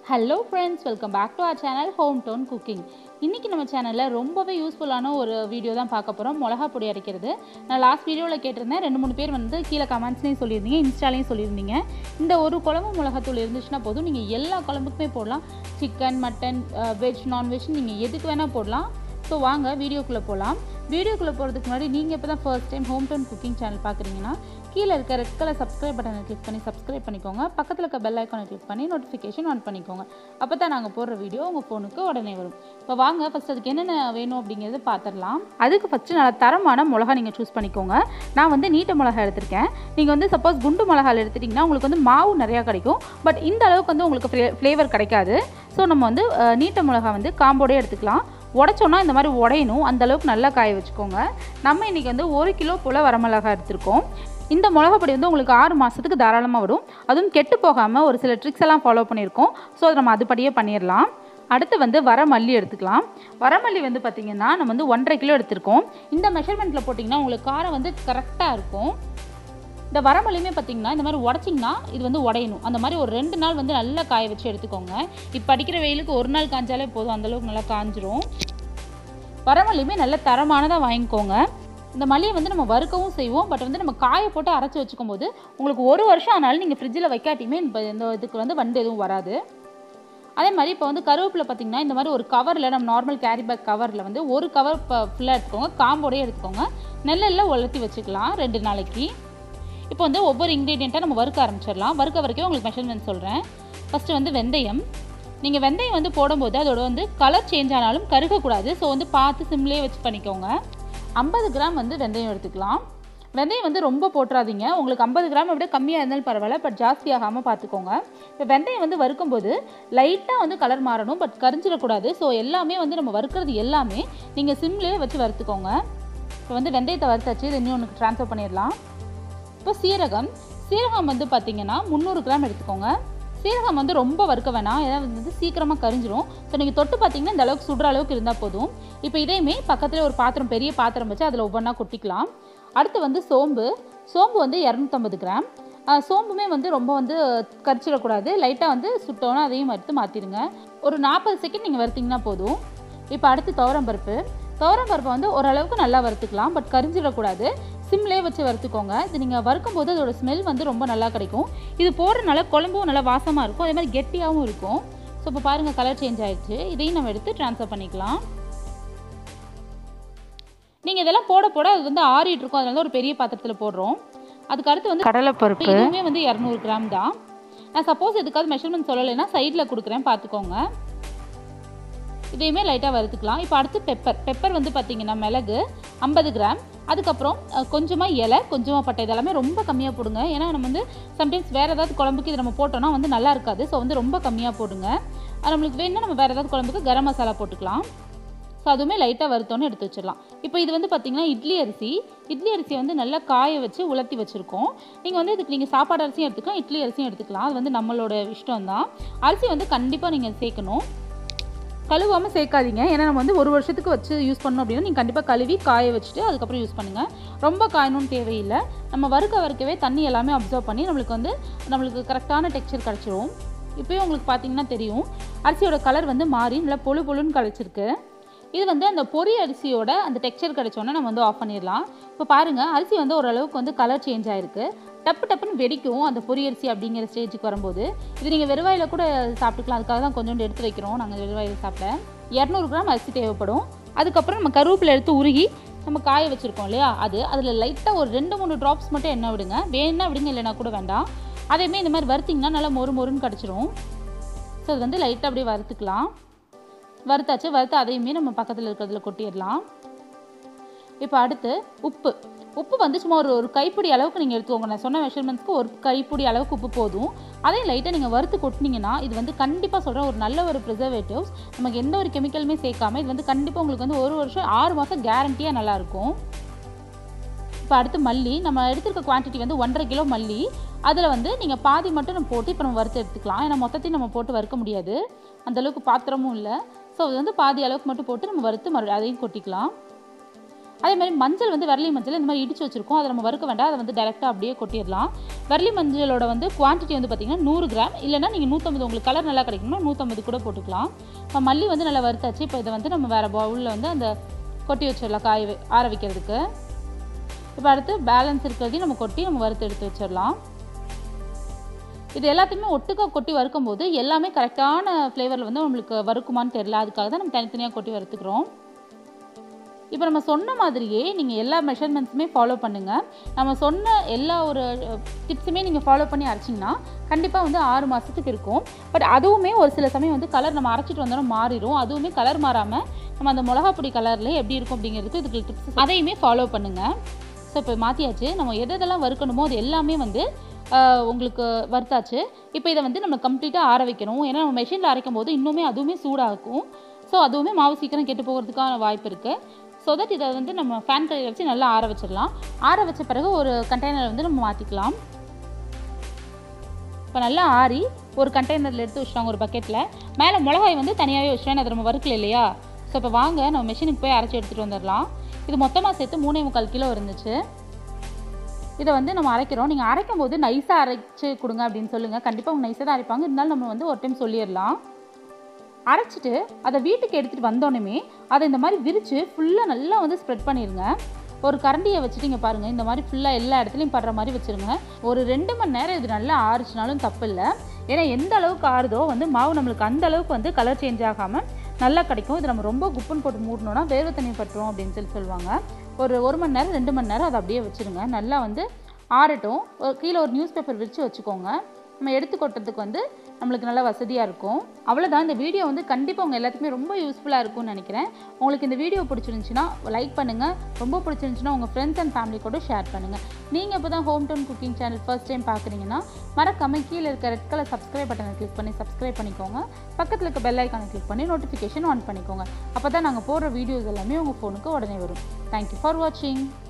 hello friends welcome back to our channel home town cooking இன்றைக்கி நம்ம சேனலில் ரொம்பவே யூஸ்ஃபுல்லான ஒரு வீடியோ தான் பார்க்க போகிறோம் மிளகா பொடி அரைக்கிறது நான் லாஸ்ட் வீடியோவில் கேட்டிருந்தேன் ரெண்டு மூணு பேர் வந்து கீழே கமெண்ட்ஸ்லேயும் சொல்லியிருந்தீங்க இன்ஸ்டாலையும் சொல்லியிருந்தீங்க இந்த ஒரு குழம்பு மிளகாத்தூள் இருந்துச்சுன்னா போதும் நீங்கள் எல்லா குழம்புக்குமே போடலாம் சிக்கன் மட்டன் வெஜ் நான்வெஜ் நீங்கள் எதுக்கு வேணால் போடலாம் ஸோ வாங்க வீடியோக்குள்ளே போகலாம் வீடியோக்குள்ளே போகிறதுக்கு முன்னாடி நீங்கள் இப்போ தான் first time home town cooking channel பார்க்குறீங்கன்னா கீழே இருக்க ரெட் கலர் சப்ஸ்கிரைப் பட்டனை கிளிக் பண்ணி சப்ஸ்கிரைப் பண்ணிக்கோங்க பக்கத்தில் இருக்க பெல் ஐக்கானை கிளிக் பண்ணி நோட்டிஃபிகேஷன் ஆன் பண்ணிக்கோங்க அப்போ தான் நாங்கள் போடுற வீடியோ உங்கள் ஃபோனுக்கு உடனே வரும் இப்போ வாங்க ஃபஸ்ட் அதுக்கு என்னென்ன வேணும் அப்படிங்கிறது பார்த்துடலாம் அதுக்கு ஃபஸ்ட்டு நல்ல தரமான மிளகா நீங்கள் சூஸ் பண்ணிக்கோங்க நான் வந்து நீட்ட மிளகா எடுத்திருக்கேன் நீங்கள் வந்து சப்போஸ் குண்டு மிளகாவில் எடுத்துட்டிங்கன்னா உங்களுக்கு வந்து மாவு நிறையா கிடைக்கும் பட் இந்த அளவுக்கு வந்து உங்களுக்கு ஃப்ளே ஃப்ளேவர் கிடைக்காது ஸோ நம்ம வந்து அஹ், நீட்ட மிளகா வந்து காம்போடே எடுத்துக்கலாம் உடச்சோன்னா இந்த மாதிரி உடையணும் அந்த அளவுக்கு நல்லா காய வச்சுக்கோங்க நம்ம இன்றைக்கி வந்து ஒரு கிலோ போல் வரமிளகா எடுத்திருக்கோம் இந்த மிளகா பொடி வந்து உங்களுக்கு ஆறு மாதத்துக்கு தாராளமாக வரும் அதுவும் கெட்டு போகாமல் ஒரு சில ட்ரிக்ஸ் எல்லாம் ஃபாலோ பண்ணியிருக்கோம் ஸோ அதை நம்ம அதுபடியே பண்ணிடலாம் அடுத்து வந்து வரமல்லி எடுத்துக்கலாம் வரமல்லி வந்து பார்த்திங்கன்னா நம்ம வந்து ஒன்றரை கிலோ எடுத்திருக்கோம் இந்த மெஷர்மெண்ட்டில் போட்டிங்கன்னா உங்களுக்கு காரம் வந்து கரெக்டாக இருக்கும் இந்த வரமல்லியுமே பார்த்தீங்கன்னா இந்த மாதிரி உடச்சிங்கன்னா இது வந்து உடையணும் அந்த மாதிரி ஒரு ரெண்டு நாள் வந்து நல்லா காய வச்சு எடுத்துக்கோங்க இப்போ அடிக்கிற வெயிலுக்கு ஒரு நாள் காஞ்சாலே போதும் அந்தளவுக்கு நல்லா காஞ்சிரும் வரமல்லியுமே நல்ல தரமானதாக வாங்கிக்கோங்க இந்த மல்லியை வந்து நம்ம வறுக்கவும் செய்வோம் பட் வந்து நம்ம காய போட்டு அரைச்சி வச்சுக்கும் போது உங்களுக்கு ஒரு வருஷம் ஆனாலும் நீங்கள் ஃப்ரிட்ஜில் வைக்காட்டியுமே இந்த இந்த இதுக்கு வந்து வண்டு எதுவும் வராது அதே மாதிரி இப்போ வந்து கருவேப்பிலை பார்த்தீங்கன்னா இந்த மாதிரி ஒரு கவரில் நம்ம நார்மல் கேரி பேக் கவரில் வந்து ஒரு கவர் இப்போ ஃபுல்லாக எடுத்துக்கோங்க காம்போடே எடுத்துக்கோங்க நெல்லில் உலர்த்தி வச்சுக்கலாம் ரெண்டு நாளைக்கு இப்போ வந்து ஒவ்வொரு இன்க்ரீடியண்ட்டாக நம்ம வறுக்க ஆரம்பிச்சிடலாம் வறுக்க வரைக்கும் உங்களுக்கு மெஷர்மெண்ட் சொல்கிறேன் ஃபஸ்ட்டு வந்து வெந்தயம் நீங்கள் வெந்தயம் வந்து போடும்போது அதோட வந்து கலர் சேஞ்ச் ஆனாலும் கருகக்கூடாது ஸோ வந்து பார்த்து சிம்லேயே வச்சு பண்ணிக்கோங்க ஐம்பது கிராம் வந்து வெந்தயம் எடுத்துக்கலாம் வெந்தயம் வந்து ரொம்ப போட்டுறாதீங்க உங்களுக்கு ஐம்பது கிராம் விட கம்மியாக இருந்தாலும் பரவாயில்ல பட் ஜாஸ்தி ஆகாமல் பார்த்துக்கோங்க இப்போ வெந்தயம் வந்து வறுக்கும்போது லைட்டாக வந்து கலர் மாறணும் பட் கரிஞ்சிடக்கூடாது ஸோ எல்லாமே வந்து நம்ம வறுக்கிறது எல்லாமே நீங்கள் சிம்லேயே வச்சு வறுத்துக்கோங்க இப்போ வந்து வெந்தயத்தை வறுத்தாச்சு இது இன்னும் ஒன்று ட்ரான்ஸ்ஃபர் பண்ணிடலாம் இப்போ சீரகம் சீரகம் வந்து பார்த்தீங்கன்னா முந்நூறு கிராம் எடுத்துக்கோங்க சீரகம் வந்து ரொம்ப வறுக்க வேணாம் ஏன்னா அது வந்து சீக்கிரமாக கரிஞ்சிரும் ஸோ நீங்கள் தொட்டு பார்த்தீங்கன்னா இந்த அளவுக்கு சுடுற அளவுக்கு இருந்தால் போதும் இப்போ இதையுமே பக்கத்தில் ஒரு பாத்திரம் பெரிய பாத்திரம் வச்சு அதில் ஒவ்வொன்றா கொட்டிக்கலாம் அடுத்து வந்து சோம்பு சோம்பு வந்து இரநூத்தம்பது கிராம் ஆஹ் சோம்புமே வந்து ரொம்ப வந்து கரிச்சிடக்கூடாது லைட்டாக வந்து சுட்டோன்னா அதையும் வறுத்து மாற்றிடுங்க ஒரு நாற்பது செகண்ட் நீங்கள் வறுத்தீங்கன்னா போதும் இப்போ அடுத்து துவரம்பருப்பு துவரம்பருப்பை வந்து ஓரளவுக்கு நல்லா வறுத்துக்கலாம் பட் கரிஞ்சிடக்கூடாது சிம்லேயே வச்சு வறுத்துக்கோங்க இது நீங்கள் வறுக்கும் போது அதோட ஸ்மெல் வந்து ரொம்ப நல்லா கிடைக்கும் இது போடுறதுனால குழம்பும் நல்லா வாசமாக இருக்கும் அதே மாதிரி கெட்டியாகவும் இருக்கும் ஸோ இப்போ பாருங்கள் கலர் சேஞ்ச் ஆயிடுச்சு இதையும் நம்ம எடுத்து ட்ரான்ஸ்ஃபர் பண்ணிக்கலாம் நீங்கள் இதெல்லாம் போட போட அது வந்து ஆறிட்டு இருக்கும் அதனால தான் ஒரு பெரிய பாத்திரத்தில் போடுறோம் அதுக்கு அடுத்து வந்து கடலைப்பருப்பு இதுவுமே வந்து இரநூறு கிராம் தான் நான் சப்போஸ் எதுக்காவது மெஷர்மெண்ட் சொல்லலைன்னா சைடில் கொடுக்குறேன் பார்த்துக்கோங்க இதையுமே லைட்டாக வறுத்துக்கலாம் இப்போ அடுத்து பெப்பர் பெப்பர் வந்து பார்த்தீங்கன்னா மிளகு ஐம்பது கிராம் அதுக்கப்புறம் கொஞ்சமாக இலை கொஞ்சமாக பட்டை இதெல்லாமே ரொம்ப கம்மியாக போடுங்க ஏன்னா நம்ம வந்து சம்டைம்ஸ் வேறு ஏதாவது குழம்புக்கு இது நம்ம போட்டோம்னா வந்து நல்லா இருக்காது ஸோ வந்து ரொம்ப கம்மியாக போடுங்க அது நம்மளுக்கு வேணும்னா நம்ம வேறு ஏதாவது குழம்புக்கு கரம் மசாலா போட்டுக்கலாம் ஸோ அதுவுமே லைட்டாக வறுத்தோன்னு எடுத்து வச்சிடலாம் இப்போ இது வந்து பார்த்திங்கன்னா இட்லி அரிசி இட்லி அரிசியை வந்து நல்லா காய வச்சு உலர்த்தி வச்சுருக்கோம் நீங்கள் வந்து இதுக்கு நீங்கள் சாப்பாடு அரிசியும் எடுத்துக்கலாம் இட்லி அரிசியும் எடுத்துக்கலாம் அது வந்து நம்மளோட இஷ்டம் தான் அரிசி வந்து கண்டிப்பாக நீங்கள் சேர்க்கணும் கழுவாமல் சேர்க்காதீங்க ஏன்னா நம்ம வந்து ஒரு வருஷத்துக்கு வச்சு யூஸ் பண்ணோம் அப்படின்னா நீங்கள் கண்டிப்பாக கழுவி காய வச்சுட்டு அதுக்கப்புறம் யூஸ் பண்ணுங்கள் ரொம்ப காயணும்னு தேவையில்லை நம்ம வறுக்க வறுக்கவே தண்ணி எல்லாமே அப்சர்வ் பண்ணி நம்மளுக்கு வந்து நம்மளுக்கு கரெக்டான டெக்ஸ்சர் கிடச்சிரும் இப்போயும் உங்களுக்கு பார்த்தீங்கன்னா தெரியும் அரிசியோட கலர் வந்து மாறி நல்லா பொழு பொழுன்னு கிடச்சிருக்கு இது வந்து அந்த பொரி அரிசியோட அந்த டெக்ஸ்சர் கிடைச்சோன்னே நம்ம வந்து ஆஃப் பண்ணிடலாம் இப்போ பாருங்கள் அரிசி வந்து ஓரளவுக்கு வந்து கலர் சேஞ்ச் ஆயிருக்கு டப்பு டப்புன்னு வெடிக்கும் அந்த பொரி அரிசி அப்படிங்கிற ஸ்டேஜுக்கு வரும்போது இது நீங்கள் வெறுவாயில் கூட சாப்பிட்டுக்கலாம் அதுக்காக தான் கொஞ்சோண்டு எடுத்து வைக்கிறோம் நாங்கள் வெறுவாயில் சாப்பிட இரநூறு கிராம் அரிசி தேவைப்படும் அதுக்கப்புறம் நம்ம கருவேப்பிலை எடுத்து உருகி நம்ம காய வச்சுருக்கோம் இல்லையா அது அதில் லைட்டாக ஒரு ரெண்டு மூணு ட்ராப்ஸ் மட்டும் எண்ணெய் விடுங்க வேணும்னா விடுங்க இல்லைனா கூட வேண்டாம் அதேமாதிரி இந்த மாதிரி வறுத்திங்கன்னா நல்லா மொறு மொறுன்னு கிடச்சிரும் ஸோ அது வந்து லைட்டாக அப்படியே வறுத்துக்கலாம் வறுத்தாச்சு வறுத்து அதையுமே நம்ம பக்கத்தில் இருக்கிறதுல கொட்டிடலாம் இப்போ அடுத்து உப்பு உப்பு வந்து சும்மா ஒரு ஒரு கைப்பிடி அளவுக்கு நீங்கள் எடுத்துக்கோங்க நான் சொன்ன மெஷர்மெண்ட்ஸ்க்கு ஒரு கைப்பிடி அளவுக்கு உப்பு போதும் அதையும் லைட்டாக நீங்கள் வறுத்து கொட்டினீங்கன்னா இது வந்து கண்டிப்பாக சொல்கிறேன் ஒரு நல்ல ஒரு ப்ரிசர்வேட்டிவ்ஸ் நமக்கு எந்த ஒரு கெமிக்கலுமே சேர்க்காம இது வந்து கண்டிப்பாக உங்களுக்கு வந்து ஒரு வருஷம் ஆறு மாதம் கேரண்டியாக நல்லாயிருக்கும் இப்போ அடுத்து மல்லி நம்ம எடுத்திருக்க குவான்டிட்டி வந்து ஒன்றரை கிலோ மல்லி அதில் வந்து நீங்கள் பாதி மட்டும் நம்ம போட்டு இப்போ நம்ம வறுத்து எடுத்துக்கலாம் ஏன்னா மொத்தத்தையும் நம்ம போட்டு வறுக்க முடியாது அந்த அளவுக்கு பாத்திரமும் இல்லை ஸோ அது வந்து பாதி அளவுக்கு மட்டும் போட்டு நம்ம வறுத்து மறுபடியும் அதையும் கொட்டிக்கலாம் அதே மாதிரி மஞ்சள் வந்து வரலி மஞ்சள் இந்த மாதிரி இடிச்சு வச்சுருக்கோம் அதை நம்ம வறுக்க வேண்டாம் அதை வந்து டேரெக்டாக அப்படியே கொட்டிடலாம் வரலி மஞ்சளோட வந்து குவான்டிட்டி வந்து பார்த்திங்கன்னா நூறு கிராம் இல்லைனா நீங்கள் நூற்றம்பது உங்களுக்கு கலர் நல்லா கிடைக்கணும்னா நூற்றம்பது கூட போட்டுக்கலாம் இப்போ மல்லி வந்து நல்லா வறுத்தாச்சு இப்போ இதை வந்து நம்ம வேறு பவுலில் வந்து அந்த கொட்டி வச்சிடலாம் காய வை- ஆற வைக்கிறதுக்கு இப்போ அடுத்து பேலன்ஸ் இருக்கிறதையும் நம்ம கொட்டி நம்ம வறுத்து எடுத்து வச்சிடலாம் இது எல்லாத்தையுமே ஒட்டுக்கா கொட்டி வறுக்கும் போது எல்லாமே கரெக்டான ஃப்ளேவரில் வந்து நம்மளுக்கு வறுக்குமான்னு தெரியல அதுக்காக தான் நம்ம தனித்தனியாக கொட்டி வறுத்துக்கிறோம் இப்போ நம்ம சொன்ன மாதிரியே நீங்கள் எல்லா மெஷர்மெண்ட்ஸுமே ஃபாலோ பண்ணுங்கள் நம்ம சொன்ன எல்லா ஒரு டிப்ஸுமே நீங்கள் ஃபாலோ பண்ணி அரைச்சிங்கன்னா கண்டிப்பாக வந்து ஆறு மாதத்துக்கு இருக்கும் பட் அதுவுமே ஒரு சில சமயம் வந்து கலர் நம்ம அரைச்சிட்டு வந்தோம்னா மாறிடும் அதுவுமே கலர் மாறாமல் நம்ம அந்த மிளகா பொடி கலரில் எப்படி இருக்கும் அப்படிங்கிறதுக்கு இதுக்கு டிப்ஸ் அதையுமே ஃபாலோ பண்ணுங்கள் ஸோ இப்போ மாற்றியாச்சு நம்ம எது எதெல்லாம் வறுக்கணுமோ அது எல்லாமே வந்து ஆஹ், உங்களுக்கு வறுத்தாச்சு இப்போ இதை வந்து நம்ம கம்ப்ளீட்டாக ஆற வைக்கணும் ஏன்னா நம்ம மெஷினில் அரைக்கும் போது இன்னுமே அதுவுமே சூடாகும் ஸோ அதுவுமே மாவு சீக்கிரம் கெட்டு போகிறதுக்கான வாய்ப்பு இருக்குது ஸோ தட் இதை வந்து நம்ம ஃபேன் கடையில் வச்சு நல்லா ஆற வச்சிடலாம் ஆற வச்ச பிறகு ஒரு கண்டெய்னர் வந்து நம்ம மாற்றிக்கலாம் இப்போ நல்லா ஆறி ஒரு கண்டெய்னரில் எடுத்து வச்சுட்டாங்க ஒரு பக்கெட்டில் மேலே மிளகாய் வந்து தனியாகவே வச்சுட்டேன் அதை நம்ம வறுக்கல இல்லையா ஸோ இப்போ வாங்க நம்ம மிஷினுக்கு போய் அரைச்சி எடுத்துகிட்டு வந்துடலாம் இது மொத்தமாக சேர்த்து மூணே முக்கால் கிலோ இருந்துச்சு இதை வந்து நம்ம அரைக்கிறோம் நீங்கள் அரைக்கும் போது நைஸாக அரைச்சு கொடுங்க அப்படின்னு சொல்லுங்கள் கண்டிப்பாக அவங்க நைஸாக தான் அரைப்பாங்க இருந்தாலும் நம்ம வந்து ஒரு டைம் சொல்லிடலாம் அரைச்சிட்டு அதை வீட்டுக்கு எடுத்துகிட்டு வந்தோடனே அதை இந்த மாதிரி விரித்து ஃபுல்லாக நல்லா வந்து ஸ்ப்ரெட் பண்ணிடுங்க ஒரு கரண்டியை வச்சுட்டு இங்கே பாருங்கள் இந்த மாதிரி ஃபுல்லாக எல்லா இடத்துலையும் படுற மாதிரி வச்சுருங்க ஒரு ரெண்டு மணி நேரம் இது நல்லா ஆறுச்சுனாலும் தப்பு இல்லை ஏன்னா எந்த அளவுக்கு ஆறுதோ வந்து மாவு நம்மளுக்கு அந்த அளவுக்கு வந்து கலர் சேஞ்ச் ஆகாமல் நல்லா கிடைக்கும் இது நம்ம ரொம்ப குப்புன்னு போட்டு மூடணும்னா வேர்வை தண்ணி பட்டுரும் அப்படின்னு சொல்லி சொல்லுவாங்க ஒரு ஒரு மணி நேரம் ரெண்டு மணி நேரம் அதை அப்படியே வச்சுருங்க நல்லா வந்து ஆறட்டும் ஒரு கீழே ஒரு நியூஸ் பேப்பர் விரித்து வச்சுக்கோங்க நம்ம எடுத்து கொட்டுறதுக்கு வந்து நம்மளுக்கு நல்லா வசதியாக இருக்கும் அவ்வளோதான் இந்த வீடியோ வந்து கண்டிப்பாக உங்கள் எல்லாத்துக்குமே ரொம்ப யூஸ்ஃபுல்லாக இருக்கும்னு நினைக்கிறேன் உங்களுக்கு இந்த வீடியோ பிடிச்சிருந்துச்சுன்னா லைக் பண்ணுங்கள் ரொம்ப பிடிச்சிருந்துச்சுன்னா உங்கள் ஃப்ரெண்ட்ஸ் அண்ட் ஃபேமிலி கூட ஷேர் பண்ணுங்கள் நீங்கள் இப்போ தான் home town cooking channel first time பார்க்குறீங்கன்னா மறக்காம கீழே இருக்க ரெட் கலர் சப்ஸ்கிரைப் பட்டனை கிளிக் பண்ணி சப்ஸ்கிரைப் பண்ணிக்கோங்க பக்கத்தில் இருக்க பெல் ஐக்கானை கிளிக் பண்ணி நோட்டிஃபிகேஷன் ஆன் பண்ணிக்கோங்க அப்போ தான் நாங்கள் போடுற வீடியோஸ் எல்லாமே உங்கள் ஃபோனுக்கு உடனே வரும் தேங்க்யூ ஃபார் வாட்சிங்